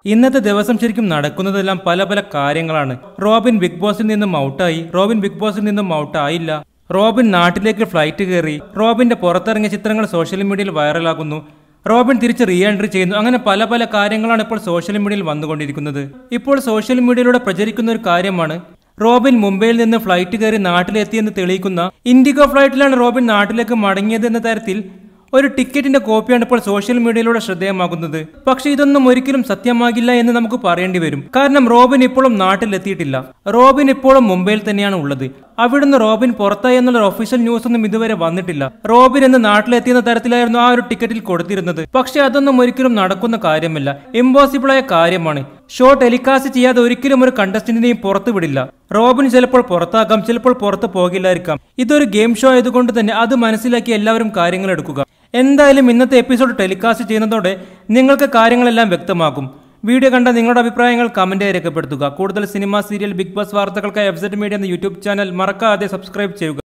ഇന്നത്തെ ദിവസം ശരിക്കും നടക്കുന്നതെല്ലാം പല പല കാര്യങ്ങളാണ് റോബിൻ ബിഗ് ബോസിൽ നിന്നും ഔട്ടായി റോബിൻ ബിഗ് ബോസിൽ നിന്നും ഔട്ടായില്ല റോബിൻ നാട്ടിലേക്ക് ഫ്ലൈറ്റ് കയറി റോബിന്റെ പുറത്തിറങ്ങിയ ചിത്രങ്ങൾ സോഷ്യൽ മീഡിയയിൽ വൈറലാകുന്നു റോബിൻ തിരിച്ച് റീ എൻട്രി ചെയ്യുന്നു അങ്ങനെ പല പല കാര്യങ്ങളാണ് ഇപ്പോൾ സോഷ്യൽ മീഡിയയിൽ വന്നുകൊണ്ടിരിക്കുന്നത് ഇപ്പോൾ സോഷ്യൽ മീഡിയയിലൂടെ പ്രചരിക്കുന്ന ഒരു കാര്യമാണ് റോബിൻ മുംബൈയിൽ നിന്ന് ഫ്ലൈറ്റ് കയറി നാട്ടിലെത്തിയെന്ന് തെളിയിക്കുന്ന ഇൻഡിഗോ ഫ്ലൈറ്റിലാണ് റോബിൻ നാട്ടിലേക്ക് മടങ്ങിയത് എന്ന തരത്തിൽ ഒരു ടിക്കറ്റിന്റെ കോപ്പിയാണ് ഇപ്പോൾ സോഷ്യൽ മീഡിയയിലൂടെ ശ്രദ്ധേയമാകുന്നത് പക്ഷേ ഇതൊന്നും ഒരിക്കലും സത്യമാകില്ല എന്ന് നമുക്ക് പറയേണ്ടി വരും കാരണം റോബിൻ ഇപ്പോഴും നാട്ടിലെത്തിയിട്ടില്ല റോബിൻ ഇപ്പോഴും മുംബൈയിൽ തന്നെയാണ് ഉള്ളത് അവിടുന്ന് റോബിൻ പുറത്തായി എന്നുള്ള ഒഫീഷ്യൽ ന്യൂസ് ഒന്നും ഇതുവരെ വന്നിട്ടില്ല റോബിൻ എന്ന് നാട്ടിലെത്തിയെന്ന തരത്തിലായിരുന്നു ആ ഒരു ടിക്കറ്റിൽ കൊടുത്തിരുന്നത് പക്ഷേ അതൊന്നും ഒരിക്കലും നടക്കുന്ന കാര്യമല്ല ഇമ്പോസിബിൾ ആയ കാര്യമാണ് ഷോ ടെലികാസ്റ്റ് ചെയ്യാതെ ഒരിക്കലും ഒരു കണ്ടസ്റ്റന്റിനെയും പുറത്തു വിടില്ല റോബിൻ ചിലപ്പോൾ പുറത്താകാം ചിലപ്പോൾ പുറത്ത് പോകില്ലായിരിക്കാം ഇതൊരു ഗെയിം ഷോ ആയതുകൊണ്ട് തന്നെ അത് മനസ്സിലാക്കി എല്ലാവരും കാര്യങ്ങൾ എടുക്കുക എന്തായാലും ഇന്നത്തെ എപ്പിസോഡ് ടെലികാസ്റ്റ് ചെയ്യുന്നതോടെ നിങ്ങൾക്ക് കാര്യങ്ങളെല്ലാം വ്യക്തമാകും വീഡിയോ കണ്ട നിങ്ങളുടെ അഭിപ്രായങ്ങൾ കമന്റായി രേഖപ്പെടുത്തുക കൂടുതൽ സിനിമ സീരിയൽ ബിഗ് ബോസ് വാർത്തകൾക്കായി എഫ് മീഡിയ എന്ന യൂട്യൂബ് ചാനൽ മറക്കാതെ സബ്സ്ക്രൈബ് ചെയ്യുക